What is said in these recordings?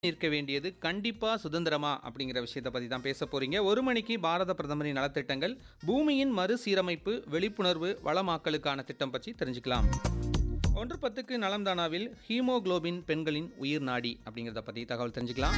நிற்க வேண்டியது கண்டிப்பா சுதந்திரமா அப்படிங்கிற விஷயத்தை பத்தி தான் பேச போறீங்க ஒரு மணிக்கு பாரத பிரதமரின் நலத்திட்டங்கள் பூமியின் மறுசீரமைப்பு விழிப்புணர்வு வளமாக்கலுக்கான திட்டம் பற்றி தெரிஞ்சுக்கலாம் ஒன்று பத்துக்கு நலம்தானாவில் ஹீமோகுளோபின் பெண்களின் உயிர் நாடி அப்படிங்கிறத பற்றி தகவல் தெரிஞ்சுக்கலாம்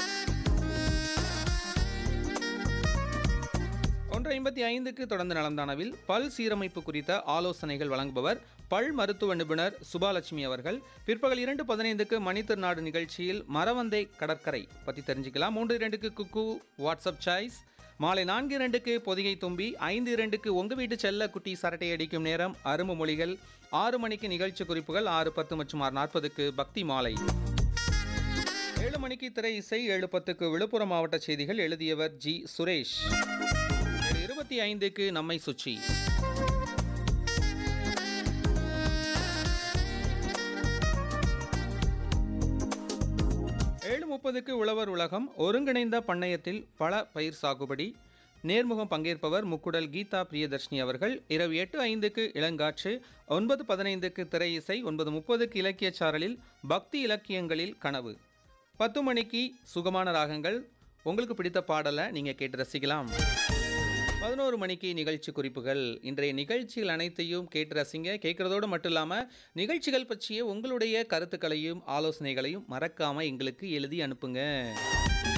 ஒன்று ஐம்பத்தி ஐந்துக்கு தொடர்ந்து நலம்தானாவில் பல் சீரமைப்பு குறித்த ஆலோசனைகள் வழங்குபவர் பல் மருத்துவ நிபுணர் சுபாலட்சுமி அவர்கள் பிற்பகல் இரண்டு பதினைந்துக்கு மணித்திருநாடு நிகழ்ச்சியில் மரவந்தை கடற்கரை பற்றி தெரிஞ்சுக்கலாம் மூன்று இரண்டுக்கு குக்கு வாட்ஸ்அப் சாய்ஸ் மாலை நான்கு இரண்டுக்கு பொதிகை தும்பி ஐந்து இரண்டுக்கு உங்க வீட்டு செல்ல குட்டி சரட்டை அடிக்கும் நேரம் அரும்பு மொழிகள் ஆறு மணிக்கு நிகழ்ச்சி குறிப்புகள் ஆறு பத்து மற்றும் ஆறு நாற்பதுக்கு பக்தி மாலை ஏழு மணிக்கு திரை இசை ஏழு பத்துக்கு விழுப்புரம் மாவட்ட செய்திகள் எழுதியவர் ஜி சுரேஷ் ஏழு இருபத்தி ஐந்துக்கு நம்மை சுற்றி ஏழு முப்பதுக்கு உழவர் உலகம் ஒருங்கிணைந்த பண்ணையத்தில் பல பயிர் சாகுபடி நேர்முகம் பங்கேற்பவர் முக்குடல் கீதா பிரியதர்ஷினி அவர்கள் இரவு எட்டு ஐந்துக்கு இளங்காற்று ஒன்பது பதினைந்துக்கு திரை இசை ஒன்பது முப்பதுக்கு இலக்கிய சாரலில் பக்தி இலக்கியங்களில் கனவு பத்து மணிக்கு சுகமான ராகங்கள் உங்களுக்கு பிடித்த பாடலை நீங்கள் கேட்டு ரசிக்கலாம் பதினோரு மணிக்கு நிகழ்ச்சி குறிப்புகள் இன்றைய நிகழ்ச்சிகள் அனைத்தையும் கேட்டு ரசிங்க கேட்குறதோடு மட்டும் இல்லாமல் நிகழ்ச்சிகள் பற்றிய உங்களுடைய கருத்துக்களையும் ஆலோசனைகளையும் மறக்காமல் எங்களுக்கு எழுதி அனுப்புங்க